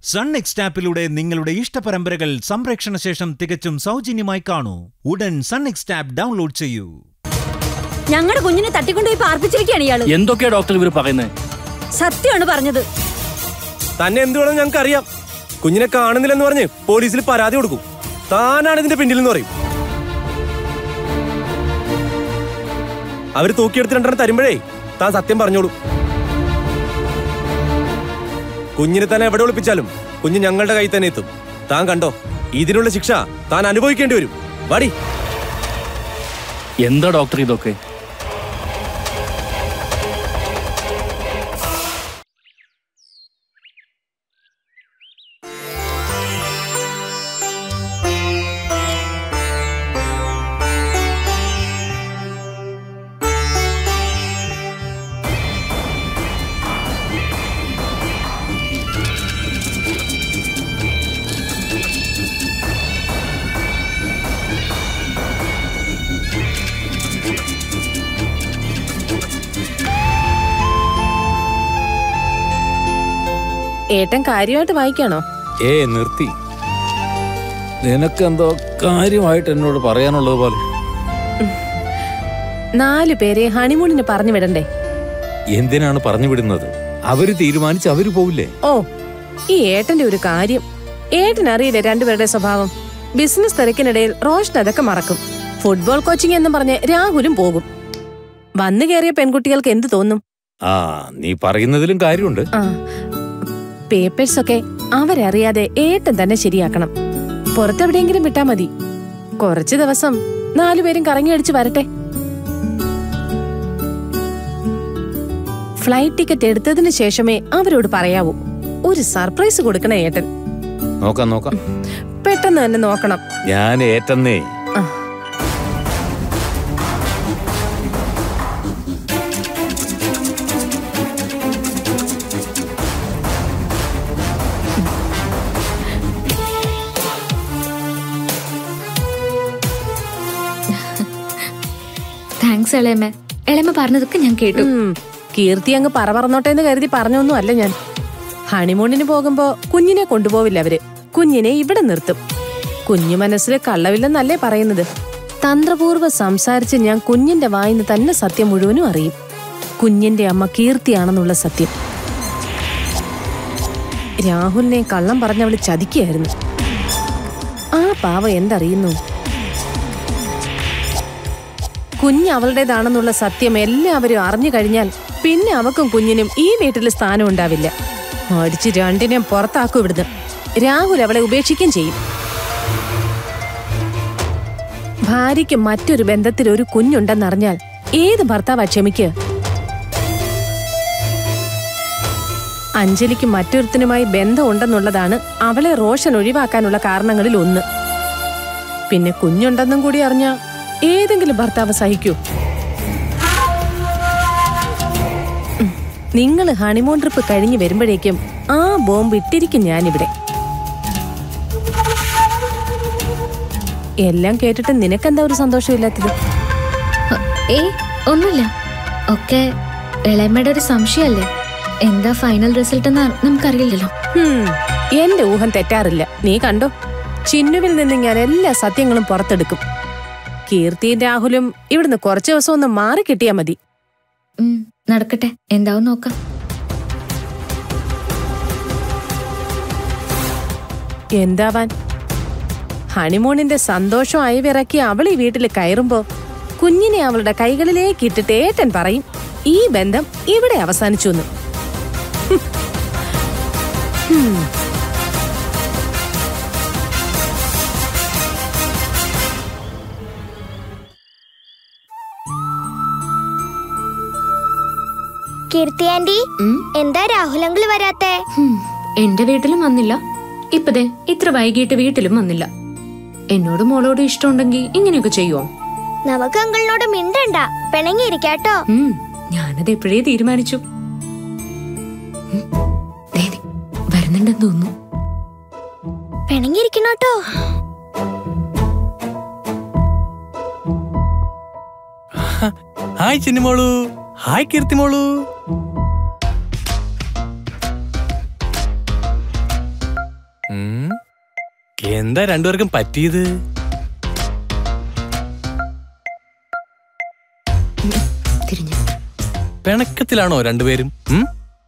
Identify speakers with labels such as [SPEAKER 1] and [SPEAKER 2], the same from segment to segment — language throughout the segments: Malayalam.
[SPEAKER 1] സൺ നെക്സ്റ്റ് ആപ്പിലൂടെ നിങ്ങളുടെ ഇഷ്ടപരമ്പരകൾ സംപ്രേക്ഷണ ശേഷം തികച്ചും സൗജന്യമായി കാണൂ ഉടൻ സൺ നെക്സ്റ്റ് ആപ്പ് ഡൗൺലോഡ് ചെയ്യൂ
[SPEAKER 2] ഞങ്ങളുടെ കുഞ്ഞിനെ തട്ടിക്കൊണ്ടുപോയി പാർപ്പിച്ചിരിക്കുകയാണ് ഇയാള്
[SPEAKER 3] എന്തൊക്കെയാ ഡോക്ടർ ഇവർ പറയുന്നത്
[SPEAKER 2] സത്യമാണ് പറഞ്ഞത്
[SPEAKER 4] തന്നെ എന്ത് വേണമെന്ന് ഞങ്ങൾക്ക് അറിയാം കുഞ്ഞിനെ കാണുന്നില്ലെന്ന് പറഞ്ഞ് പോലീസിൽ പരാതി കൊടുക്കും താനാണ് ഇതിന്റെ പിന്നിലെന്ന് പറയും അവര് തൂക്കിയെടുത്ത് രണ്ടെണ്ണം തരുമ്പോഴേ താൻ സത്യം പറഞ്ഞോളൂ കുഞ്ഞിനെ തന്നെ എവിടെ ഒളിപ്പിച്ചാലും കുഞ്ഞ് ഞങ്ങളുടെ കയ്യിൽ തന്നെ എത്തും താൻ കണ്ടോ ഇതിനുള്ള ശിക്ഷ താൻ അനുഭവിക്കേണ്ടി വരും വാടി
[SPEAKER 3] എന്താ ഡോക്ടർ ഇതൊക്കെ
[SPEAKER 5] ഏട്ടൻ കാര്യമായിട്ട് വായിക്കാണോ
[SPEAKER 6] ഏ നിർത്തി നിനക്കെന്തോ കാര്യമായിട്ട് എന്നോട് പറയാനുള്ളത് പോലെ
[SPEAKER 5] നാലു പേരെ ഹണിമൂണിന് പറഞ്ഞു വിടണ്ടേ
[SPEAKER 6] എന്തിനാണ് പറഞ്ഞു വിടുന്നത് അവര് തീരുമാനിച്ച് അവര് പോവില്ലേ
[SPEAKER 5] ഓ ഈ ഏട്ടന്റെ ഒരു കാര്യം ഏട്ടൻ അറിയില്ലേ രണ്ടുപേരുടെ സ്വഭാവം ബിസിനസ് തിരക്കിനിടയിൽ റോഷൻ അതൊക്കെ മറക്കും ഫുട്ബോൾ കോച്ചിങ് എന്ന് പറഞ്ഞ് രാഹുലും പോകും വന്നു കയറിയ പെൺകുട്ടികൾക്ക് എന്ത് തോന്നും
[SPEAKER 6] ആ നീ പറയുന്നതിലും കാര്യമുണ്ട്
[SPEAKER 5] ആ പേപ്പേഴ്സ് ഒക്കെ അവരറിയാതെ ഏട്ടൻ തന്നെ ശരിയാക്കണം പുറത്തെവിടെയെങ്കിലും വിട്ടാ മതി കുറച്ചു ദിവസം നാലുപേരും കറങ്ങി അടിച്ച് വരട്ടെ ഫ്ലൈറ്റ് ടിക്കറ്റ് എടുത്തതിന് ശേഷമേ അവരോട് പറയാവൂ ഒരു സർപ്രൈസ് കൊടുക്കണേ ഏട്ടൻ
[SPEAKER 6] നോക്കാം നോക്കാം
[SPEAKER 5] പെട്ടെന്ന് തന്നെ നോക്കണം
[SPEAKER 6] ഞാൻ ഏറ്റന്നേ
[SPEAKER 5] ആ.
[SPEAKER 7] താങ്ക്സ് എളയമ്മ എളയമ്മ പറഞ്ഞതൊക്കെ ഞാൻ കേട്ടു
[SPEAKER 5] ഉം, കീർത്തി അങ്ങ് പറ പറന്നോട്ടെ എന്ന് കരുതി പറഞ്ഞൊന്നും അല്ല ഞാൻ ഹണിമൂണിന് പോകുമ്പോ കുഞ്ഞിനെ കൊണ്ടുപോവില്ല അവര് കുഞ്ഞിനെ ഇവിടെ നിർത്തും കുഞ്ഞു മനസ്സിൽ കള്ളവില്ലെന്നല്ലേ പറയുന്നത് തന്ത്രപൂർവ്വം സംസാരിച്ച് ഞാൻ കുഞ്ഞിന്റെ വായിന്ന് തന്നെ സത്യം മുഴുവനും അറിയും കുഞ്ഞിന്റെ അമ്മ കീർത്തിയാണെന്നുള്ള സത്യം രാഹുലിനെ കള്ളം പറഞ്ഞവള് ചതിക്കുകയായിരുന്നു ആ പാവ എന്തറിയുന്നു കുഞ്ഞ് അവളുടേതാണെന്നുള്ള സത്യം എല്ലാവരും അറിഞ്ഞു കഴിഞ്ഞാൽ പിന്നെ അവക്കും കുഞ്ഞിനും ഈ വീട്ടിൽ സ്ഥാനം ഉണ്ടാവില്ല അടിച്ച് രണ്ടിനെയും പുറത്താക്കും ഇവിടുന്ന് രാഹുൽ അവളെ ഉപേക്ഷിക്കുകയും ചെയ്യും ഭാര്യയ്ക്ക് മറ്റൊരു ബന്ധത്തിൽ ഒരു കുഞ്ഞുണ്ടെന്നറിഞ്ഞാൽ ഏത് ഭർത്താവാ ക്ഷമിക്ക് അഞ്ജലിക്ക് മറ്റൊരുത്തനുമായി ബന്ധമുണ്ടെന്നുള്ളതാണ് അവളെ റോഷൻ ഒഴിവാക്കാനുള്ള കാരണങ്ങളിൽ ഒന്ന് പിന്നെ കുഞ്ഞുണ്ടെന്നും കൂടി അറിഞ്ഞ ഏതെങ്കിലും ഭർത്താവ് സഹിക്കൂ നിങ്ങൾ ഹണിമൂൺ ട്രിപ്പ് കഴിഞ്ഞ് വരുമ്പോഴേക്കും ആ ബോംബ് ഇട്ടിരിക്കും ഞാനിവിടെ എല്ലാം കേട്ടിട്ട് നിനക്കെന്താ ഒരു സന്തോഷമില്ലാത്തത്
[SPEAKER 7] ഹ, ഏയ് ഒന്നുമില്ല ഒക്കെ ഇളയമ്മയുടെ ഒരു സംശയമല്ലേ എന്താ ഫൈനൽ റിസൾട്ട് എന്ന് നമുക്കറിയില്ലല്ലോ
[SPEAKER 5] ഹും, എന്റെ ഊഹം തെറ്റാറില്ല നീ കണ്ടോ ചിന്നുവിൽ നിന്ന് ഞാൻ എല്ലാ സത്യങ്ങളും പുറത്തെടുക്കും കീർത്തിയും രാഹുലും ഇവിടുന്ന് കുറച്ചു ദിവസം ഒന്ന് മാറി കിട്ടിയാ മതി
[SPEAKER 7] ഉം, നടക്കട്ടെ എന്താവും നോക്കാം
[SPEAKER 5] എന്താവാൻ ഹണിമൂണിന്റെ സന്തോഷം അയവിറക്കി അവൾ ഈ വീട്ടിൽ കയറുമ്പോ കുഞ്ഞിനെ അവളുടെ കൈകളിലേക്ക് ഇട്ടിട്ട് ഏട്ടൻ പറയും ഈ ബന്ധം ഇവിടെ അവസാനിച്ചു എന്ന് ഹും. ഹും.
[SPEAKER 8] കീർത്തി ആന്റി
[SPEAKER 7] ഉം,
[SPEAKER 8] എന്താ രാഹുൽ അങ്കിൾ വരാത്തെ
[SPEAKER 9] ഹും, എന്റെ വീട്ടിലും വന്നില്ല ഇപ്പതേ ഇത്ര വൈകിട്ട് വീട്ടിലും വന്നില്ല എന്നോട് മോളോട് ഇഷ്ടമുണ്ടെങ്കിൽ ഇങ്ങനെയൊക്കെ ചെയ്യുമോ
[SPEAKER 8] നമുക്ക് അങ്കിളിനോട് മിണ്ടണ്ട പിണങ്ങിയിരിക്കാട്ടോ
[SPEAKER 9] ഉം, ഞാനത് എപ്പോഴേ തീരുമാനിച്ചു ഉം, ദേ, ദേ, വരുന്നുണ്ടെന്ന് തോന്നുന്നു
[SPEAKER 8] പിണങ്ങിയിരിക്കണോട്ടോ
[SPEAKER 4] ഹായ് ചിന്നിമോളു ഹായ് കീർത്തിമോളു ഉം. എന്താ രണ്ടുപേർക്കും പറ്റിയത്
[SPEAKER 9] തിരിഞ്ഞു
[SPEAKER 4] പിണക്കത്തിലാണോ രണ്ടുപേരും ഉം?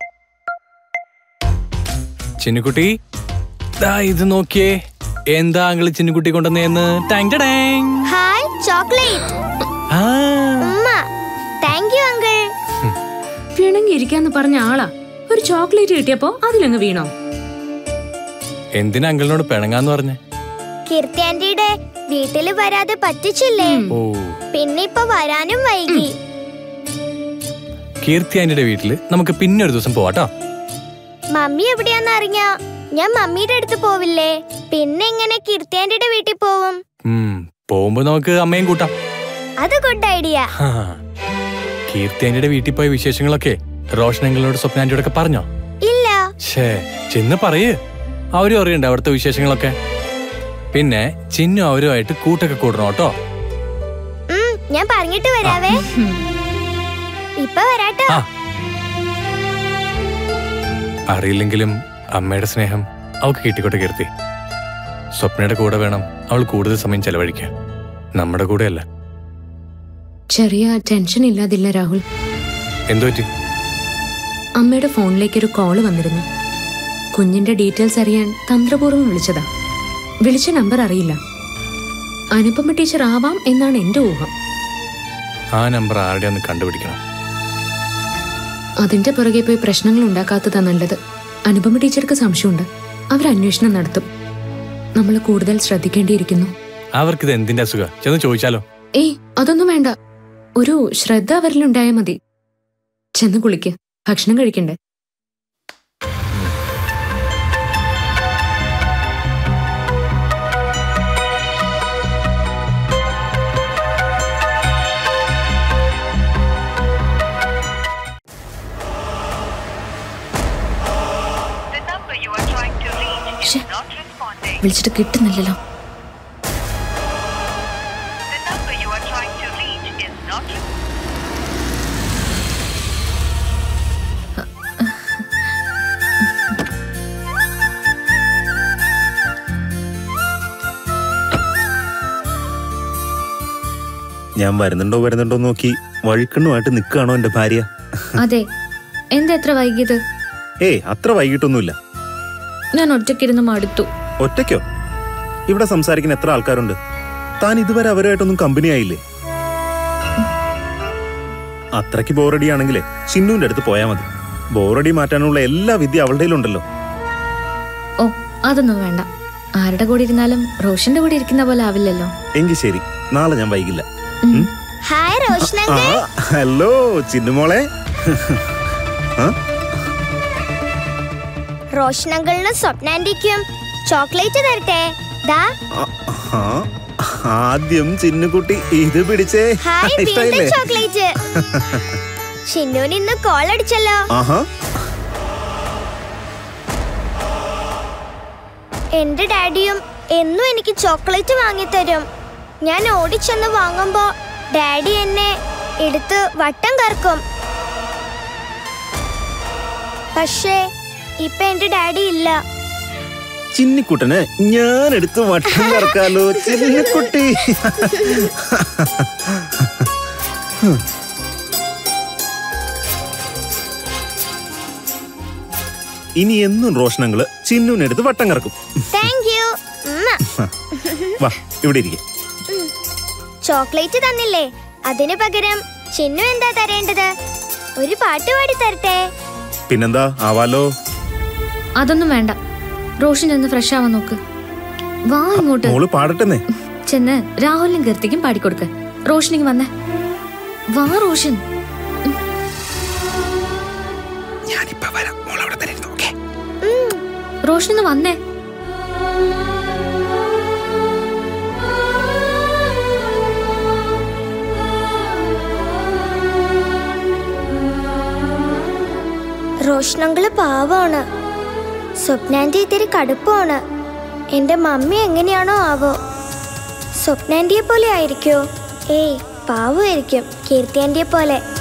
[SPEAKER 4] ചിന്നുകുട്ടി ദാ ഇത് നോക്കിയേ എന്താ അങ്കിള് ചിന്നുകുട്ടി കൊണ്ടുവന്നേന്ന് ടാങ് ടടാങ്.
[SPEAKER 8] ഹായ് ചോക്ലേറ്റ്
[SPEAKER 4] ആ
[SPEAKER 8] ഉമ്മ താങ്ക് യു അങ്കിൾ
[SPEAKER 9] പിണങ്ങിയിരിക്കാന്ന് പറഞ്ഞ ആളാ ഒരു ചോക്ലേറ്റ് കിട്ടിയപ്പോ അതിലങ്ങ് വീണോ
[SPEAKER 4] എന്തിനാ അങ്കിളിനോട് പിണങ്ങാന്ന് പറഞ്ഞേ
[SPEAKER 8] കീർത്തി ആന്റിയുടെ വീട്ടില് വരാതെ പറ്റിച്ചില്ലേ
[SPEAKER 4] ഓ
[SPEAKER 8] പിന്നെ ഇപ്പൊ വരാനും വൈകി
[SPEAKER 4] കീർത്തി ആന്റിയുടെ വീട്ടില് നമുക്ക് പിന്നെ ഒരു ദിവസം പോവാട്ടോ
[SPEAKER 8] മമ്മി എവിടെയാന്ന് അറിഞ്ഞ ഞാൻ മമ്മിയുടെ അടുത്ത് പോവില്ലേ പിന്നെ എങ്ങനെ കീർത്തി ആന്റിയുടെ വീട്ടിൽ പോവും
[SPEAKER 4] ഉം പോകുമ്പോ നമുക്ക് അമ്മയും കൂട്ടാം
[SPEAKER 8] അത് ഗുഡ് ഐഡിയ
[SPEAKER 4] ഹാ. കീർത്തി ആന്റിയുടെ വീട്ടിൽ പോയ വിശേഷങ്ങളൊക്കെ റോഷൻ അങ്കിളിനോട് സ്വപ്ന ആന്റിയോടൊക്കെ പറഞ്ഞോ
[SPEAKER 8] ഇല്ല
[SPEAKER 4] ഷേ ചെന്ന് പറയ് അവരും അറിയണ്ട അവിടുത്തെ വിശേഷങ്ങളൊക്കെ പിന്നെ ചിന്നു അവരുമായിട്ട് കൂട്ടൊക്കെ കൂടണം കേട്ടോ
[SPEAKER 8] ഉം, ഞാൻ പറഞ്ഞിട്ട് വരാവേ ഇപ്പൊ വരാട്ടോ
[SPEAKER 4] ആ. അറിയില്ലെങ്കിലും അമ്മയുടെ സ്നേഹം അവൾക്ക് കിട്ടിക്കോട്ടെ കീർത്തി സ്വപ്നയുടെ കൂടെ വേണം അവൾ കൂടുതൽ സമയം ചെലവഴിക്കാൻ നമ്മുടെ കൂടെയല്ല
[SPEAKER 9] ചെറിയ ടെൻഷൻ ഇല്ലാതില്ല രാഹുൽ
[SPEAKER 4] എന്തു പറ്റി
[SPEAKER 9] അമ്മയുടെ ഫോണിലേക്ക് ഒരു കോള് വന്നിരുന്നു കുഞ്ഞിന്റെ ഡീറ്റെയിൽസ് അറിയാൻ തന്ത്രപൂർവ്വം വിളിച്ചതാ വിളിച്ച നമ്പർ അറിയില്ല അനുപമ ടീച്ചർ ആവാം എന്നാണ് എന്റെ ഊഹം
[SPEAKER 4] ആ നമ്പർ ആരുടെയാന്ന് കണ്ടുപിടിക്കണം
[SPEAKER 9] അതിന്റെ പുറകെ പോയി പ്രശ്നങ്ങൾ ഉണ്ടാക്കാത്തതാ നല്ലത് അനുപമ ടീച്ചർക്ക് സംശയമുണ്ട് അവർ അന്വേഷണം നടത്തും നമ്മൾ കൂടുതൽ ശ്രദ്ധിക്കേണ്ടിയിരിക്കുന്നു
[SPEAKER 4] അവർക്കിത് എന്തിന്റെ അസുഖ ചെന്ന് ചോദിച്ചാലോ
[SPEAKER 9] ഏയ് അതൊന്നും വേണ്ട ഒരു ശ്രദ്ധ അവരിലുണ്ടായാൽ മതി ചെന്ന് കുളിക്ക് ഭക്ഷണം കഴിക്കണ്ടേ ശ്ശെ, വിളിച്ചിട്ട് കിട്ടുന്നില്ലല്ലോ
[SPEAKER 1] ഞാൻ വരുന്നുണ്ടോ വരുന്നുണ്ടോ നോക്കി വഴിക്കണ്ണുമായിട്ട് നിൽക്കുകയാണോ എന്റെ ഭാര്യ
[SPEAKER 7] അതെ എന്താ എത്ര വൈകിയത്
[SPEAKER 1] ഏയ് അത്ര വൈകിട്ടൊന്നുമില്ല
[SPEAKER 7] ഞാൻ ഒറ്റയ്ക്കിരുന്ന് മടുത്തു
[SPEAKER 1] ഒറ്റയ്ക്കോ ഇവിടെ സംസാരിക്കുന്ന എത്ര ആൾക്കാരുണ്ട് താൻ ഇതുവരെ അവരുമായിട്ടൊന്നും കമ്പനി ആയില്ലേ അത്രയ്ക്ക് ബോറടി ആണെങ്കിലേ ചിന്നുവിന്റെ അടുത്ത് പോയാൽ മതി ബോറടി മാറ്റാനുള്ള എല്ലാ വിദ്യ അവളുടെ ഉണ്ടല്ലോ
[SPEAKER 7] ഓ അതൊന്നും വേണ്ട ആരുടെ കൂടെ ഇരുന്നാലും റോഷന്റെ കൂടെ ഇരിക്കുന്ന പോലെ ആവില്ലല്ലോ
[SPEAKER 1] എങ്കിൽ ശരി നാളെ ഞാൻ വൈകില്ല
[SPEAKER 7] ഉം.
[SPEAKER 8] ഹായ് റോഷനങ്ക
[SPEAKER 1] ആ ഹലോ ചിന്നുമോളെ ആ
[SPEAKER 8] റോഷനങ്കളിനും സ്വപ്നാന്റിക്കും ചോക്ലേറ്റ് തരട്ടെ ദാ
[SPEAKER 1] ആ, ആ, ആദ്യം ചിന്നുകുട്ടി ഇത് പിടിച്ചേ
[SPEAKER 8] ഹായ് വീണ്ടും
[SPEAKER 1] ഇഷ്ടായില്ലേ
[SPEAKER 8] ചോക്ലേറ്റ് ഷിന്നുവിന് ഇന്ന് കോൾ അടിച്ചല്ലോ
[SPEAKER 1] ആഹാ
[SPEAKER 8] എന്റെ ഡാഡിയും എന്നും എനിക്ക് ചോക്ലേറ്റ് വാങ്ങിത്തരും ഞാൻ ഓടിച്ചെന്ന് വാങ്ങുമ്പോ ഡാഡി എന്നെ എടുത്ത് വട്ടം കറക്കും പക്ഷേ ഇപ്പൊ എന്റെ ഡാഡി ഇല്ല
[SPEAKER 1] ചിന്നിക്കുട്ടന് ഞാൻ എടുത്ത് വട്ടം കറക്കാലോ ചിന്നിക്കുട്ടി ഇനി എന്നും റോഷനങ്ങള് ചിന്നുവിനെടുത്ത് വട്ടം കറക്കും
[SPEAKER 8] താങ്ക് യു
[SPEAKER 1] വാ ഇവിടെ ഇരിക്കെ
[SPEAKER 8] ചോക്ലേറ്റ് തന്നില്ലേ അതിനു പകരം ചിന്നു എന്താ തരേണ്ടത് ഒരു പാട്ട് പാടി തരട്ടെ
[SPEAKER 1] പിന്നെന്താ ആവാലോ
[SPEAKER 7] അതൊന്നും വേണ്ട റോഷൻ ചെന്ന് ഫ്രഷ് ആവാൻ നോക്ക് വാ ഇങ്ങോട്ട്
[SPEAKER 1] മോള് പാടട്ടെന്നേ
[SPEAKER 7] ചെന്ന് രാഹുലിനും കീർത്തിക്കും പാടിക്കൊടുക്ക റോഷനിക്ക് വന്നേ വാ റോഷൻ
[SPEAKER 1] ഞാനിപ്പോ വരാം മോൾ അവിടെ തന്നെ ഇരുന്നോ, okay?
[SPEAKER 7] റോഷൻ വന്നേ
[SPEAKER 8] റോഷനങ്കിള് പാവമാണ് സ്വപ്നാന്റി ഇത്തിരി കടുപ്പമാണ് എന്റെ മമ്മി എങ്ങനെയാണോ ആവോ സ്വപ്നാന്റിയെ പോലെ ആയിരിക്കോ ഏയ് പാവമായിരിക്കും കീർത്തി ആന്റിയെ പോലെ